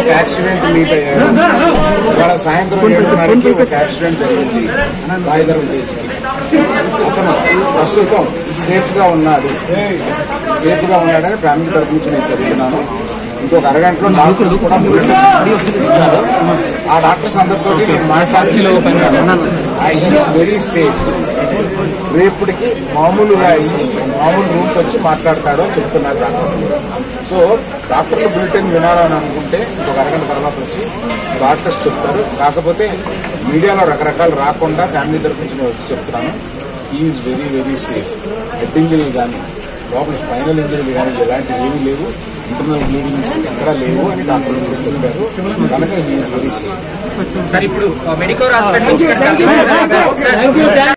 ఒక accident meet అయ్యారు ఇవాళ సాయంత్రం ఏడున్నరకి ఒక యాక్సిడెంట్ జరిగింది సాయిధరం బీచ్కి అతను ప్రస్తుతం సేఫ్ గా ఉన్నాడు సేఫ్ గా ఉన్నాడని ఫ్యామిలీ తరఫు నుంచి నేను చెప్తున్నాను ఇంకొక అరగంటలో డాక్టర్స్ కూడా బులెటిన్ ఇస్తారు ఆ డాక్టర్స్ అందరితో నేను మాట్లాడుతున్నాను వెరీ సేఫ్ రేపటికి మామూలుగా అయ్యి మామూలు రూమ్కి వచ్చి మాట్లాడతాడు అని చెప్తున్నారు డాక్టర్ సో డాక్టర్లు బులెటిన్ వినాలని అనుకుంటే ఒక అరగంట తర్వాత వచ్చి డాక్టర్స్ చెప్తారు కాకపోతే మీడియాలో రకరకాలు రాకుండా ఫ్యామిలీ తరఫు నుంచి నేను వచ్చి చెప్తున్నాను is very very safe head ఇంజరీలు కానీ లోపల స్పైనల్ ఇంజరీలు కానీ ఎలాంటివి ఏమీ లేవు ఇంటర్నల్ బ్లీడింగ్స్ ఎక్కడా లేవు అని డాక్టర్లు కూడా చెప్పారు కనుక ఈజ్ వెరీ సేఫ్ సార్ ఇప్పుడు మెడికోర్ హాస్పిటల్ నుంచి ఇక్కడ తరలించారు. సార్